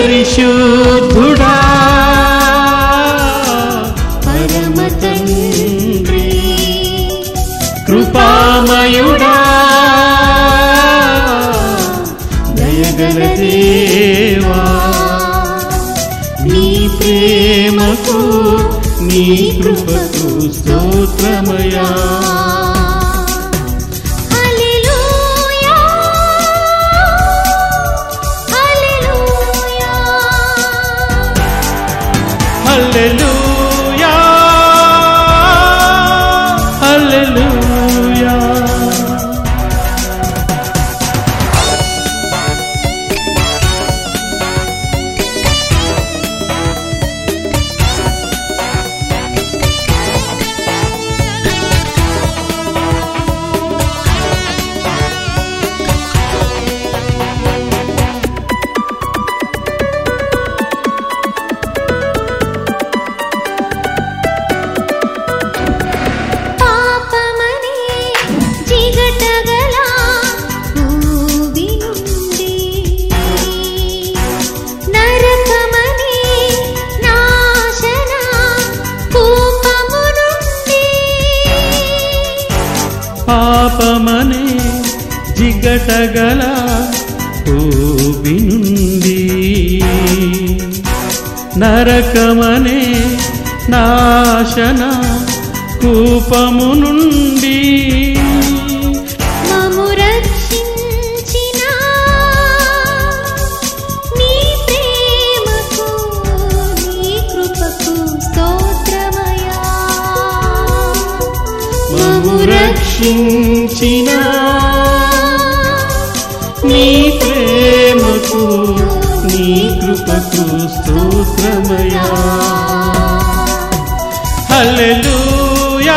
పరిశుద్ధుడా పరమ తండ్రి కృపామయుడా దయగల దేవా నీ ప్రేమకు నీ కృపకు స్తోత్రమయా హల్లెలూయా హల్లెలూయా హల్లెలూయా హల్లెలూయా పాపమనే జిగటగల ఊబి నుండి నరకమనే నాశన కూపము నుండి పాపమనే జిగటగల ఊబి నుండి నరకమనే నాశన కూపము నుండి మము రక్షించిన నీ ప్రేమకు నీ కృపకు స్తోత్రమయా మము రక్షించిన నీ ప్రేమకు నీ కృపకు స్తోత్రమయా హల్లెలూయా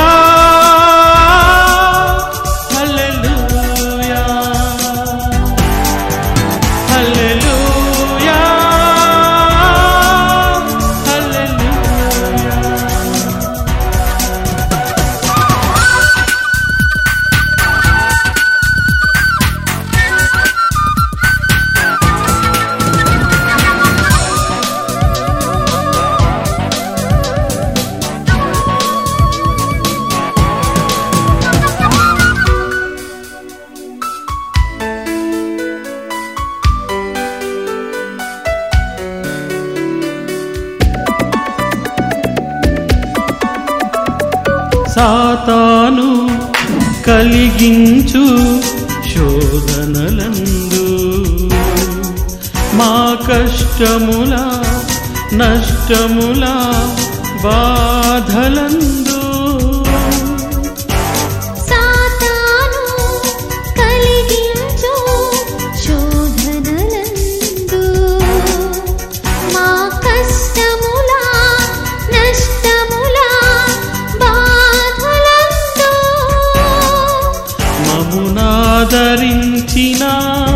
హల్లెలూయా హల్లెలూయా హల్లెలూయా సాతాను కలిగించు శోధనలందు మా కష్టముల నష్టముల బాధలందు సాతాను కలిగించు శోధనలందు మా కష్టముల నష్టముల బాధలందు మమునాదరించిన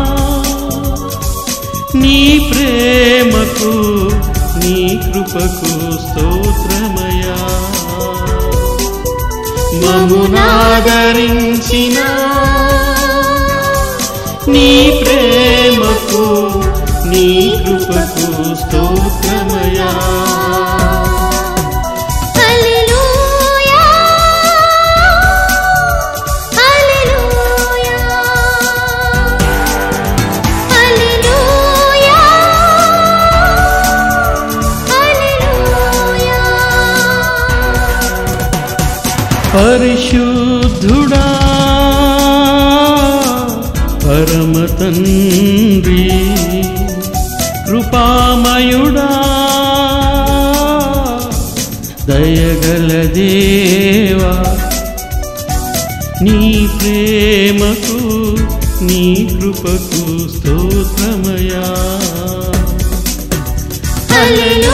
నీ ప్రేమకు నీ కృపకు స్తోత్రమయా మమునాదరించిన నీ ప్రేమకు నీ కృపకు స్తోత్రమయా హల్లెలూయా హల్లెలూయా హల్లెలూయా హల్లెలూయా పరిశుద్ధుడా పరమ తండ్రి కృపామయుడా దయగల దేవా నీ ప్రేమకు నీ కృపకు స్తోత్రమయా హల్లెలూయా